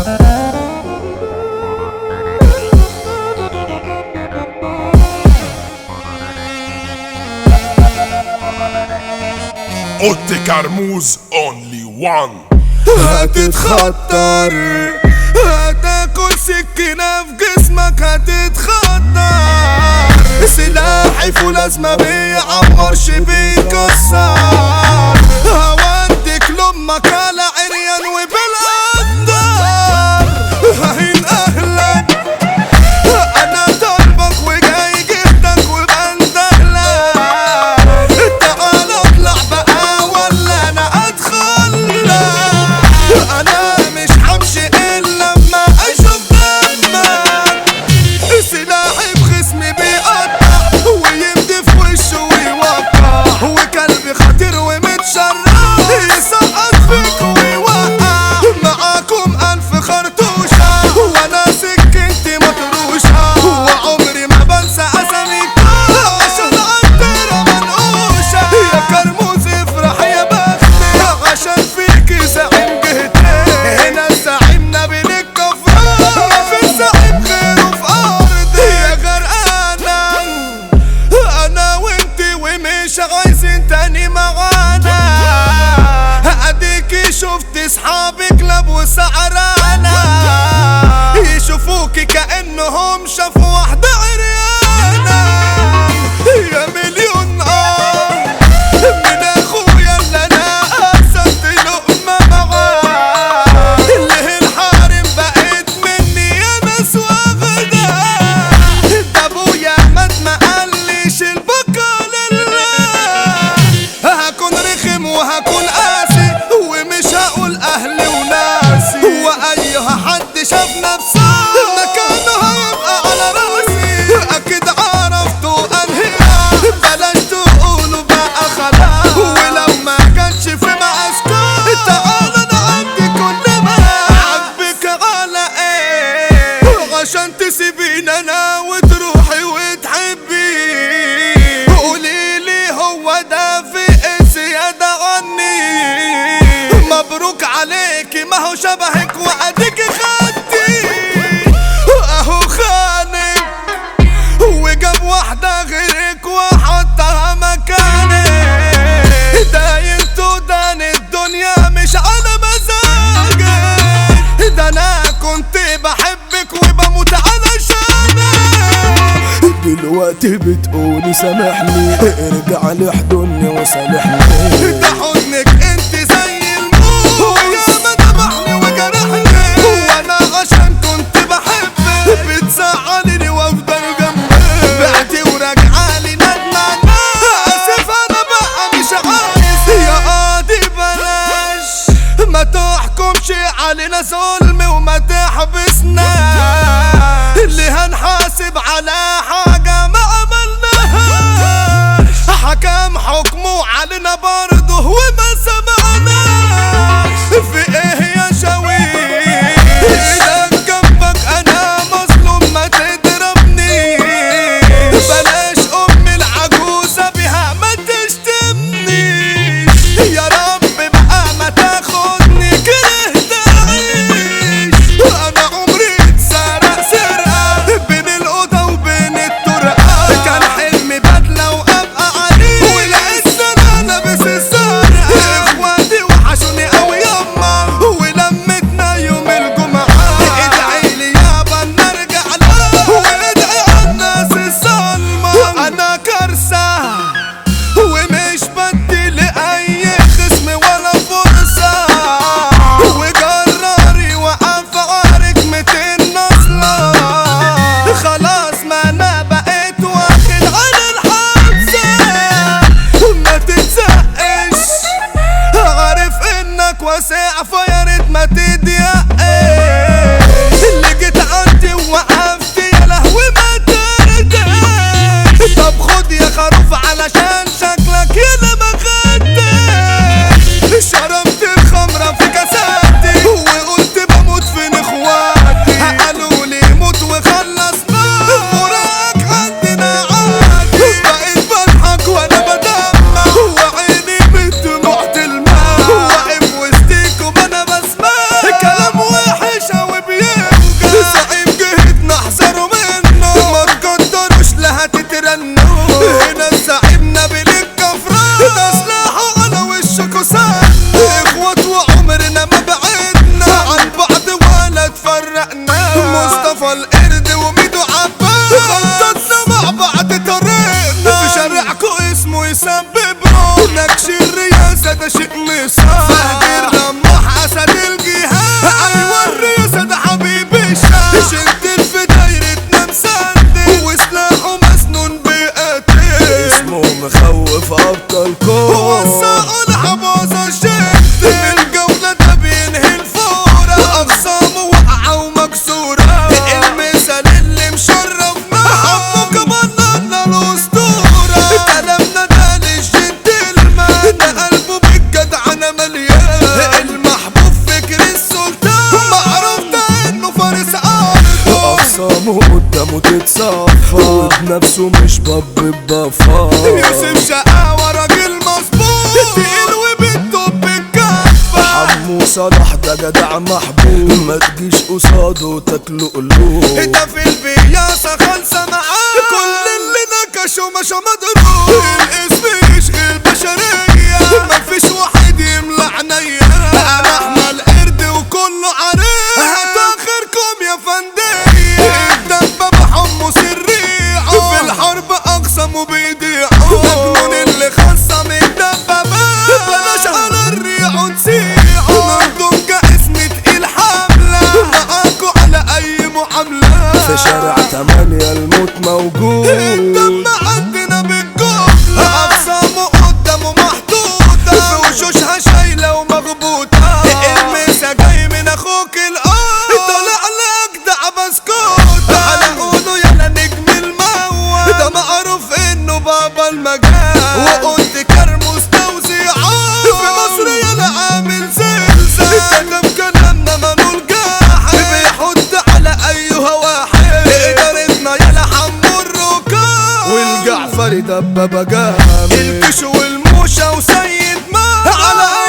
اوتي كرموز اونلي وان هتتخطر هتاكل سكينة في جسمك هتتخطر سلاحي فولاذ بيعورش بيكسر هوديك لامك على عريان وبالقدر هين اهلك انا طالبك وجاي جبتك وبندهلك تعال اطلع بقى ولا انا ادخل انا مش همشي الا لما اشوف دمك سلاحي بخصمي بيقطع ويمدي في وشه ويوقع وكلبي خطير ومتشرع يسقط فيك ويوقع معاكم الف خرطوشة وانا سكنتي مطروشة وعمري ما بنسى اساميكم عشان عطرة منقوشة يا كرموز افرح يا بختي عشان فيكي زعيم جهتين هنا الزعيم نبيل الكفران ما في زعيم غيره في ارضي يا غرقانة انا وانتي ومش عايزين تاني معانا اديكي شفت صحابي كلاب وسعرانة يشوفوكي كأنهم شافوا واحدة عريانة يا مليون اه من اخويا اللي انا قسمت لقمة معاه اللي الحارم بقيت مني يا ناس واخدة ده ابويا مات ما قاليش البقى لله هكون رخم وهكون قاسي ومش هقول اهلي وناسي وايها حد شاف نفسه مكانه هيبقى على راسي اكيد عرفتوا انهيها بلاش تقولوا بقى خلاص ولو ما كانش في معسكر تعال انا عندي كل ما عاجبك على ايه عشان تسيبين انا وتروحي وتحبي قولي لي هو ده في ايه زيادة عني مبروك عليكي ما هو شبهك واديك خدتي اهو خانك وجاب واحدة غيرك وحطها مكانك داين تودان الدنيا مش على مزاجك ده انا كنت بحبك وبموت علشانك دلوقتي بتقولي سامحني ارجع لحضني وسامحني ده حضنك انت زي الموت ويا ما ذبحني وجرحني وانا عشان كنت بحبك بتزعلني وافضل جنبك بعتي وراجعالي ندمانة اسف انا بقى مش عايز يا قاضي بلاش ما تحكمش علينا ظلم وما تحبسنا اللي هنحاسب على حاجة ما عملناهاش حكم حكمه علينا برضه وما سمعناش في ايه يا شويش ايدك جنبك انا مظلوم ما تضربني بلاش ام العجوزة بها ما تشتمنيش يا رب بقى ما تاخدني كرهت اعيش انا عمري اتسرق سرقة بين الأوضة وبين القرد وميدو عباس خططنا مع بعض طريقنا في شارعكو اسمه يسبب روح نكش الرياسة ده شيء مصاب فهد الرماح اسد الجهاد ايوه الرياسة ده حبيب الشعب شلت في دايرتنا مسدد وسلاحه مسنون بقتل اسمه مخوف ابطال كون وسعوا الحباظة شد الجولة ده بينهي الفورة أقسامه واقعة ومكسورة المثال اللي مشرفنا حبه كمان لنا الأسطورة كلامنا ده للجنتلمان ده قلبه بالجدعنة مليان المحبوب فكر السلطان معروف ده إنه فارس أرضه اقسامه قدامه تتصفى وبنفسه مش باب بفا يوسف شقاوة راجل مظبوط تقيل وبنته بالكفة حمو صلاح ده جدع محبوب ما تجيش قصاده تاكله قلوب انت في البياسة خالصة معاه كل اللي نكشوا مش مضروب الاسم يشغل بشرية مفيش واحد يملى عينيا انا احمل قرد وكله عريق هتاخركم يا فندية الدبابة حمص الريع في الحرب اقسموا بيضيعوا مجنون اللي خصم الدبابات بلاش على الريع نسيعوا مردونجة اسم تقيل حملة معاكوا على اي معاملة في شارع تمانية الموت موجود الدم عندنا بالجملة أقسامه قدامه محطوطة في وشوشها شايلة ومغبوطة المسا جاي من أخوك الأرض طالع لأجدع بسكوتة على قوله يلا نجم الموت ده معروف إنه بابا المجال وقلت كرموس توزيعات في مصر يلا عامل زلزال كتب كلامنا منول جاحد بيحط على أيها واحد إدارتنا يلا حمو الركاب والجعفري دبابة جامد الكش والموشة وسيد ما على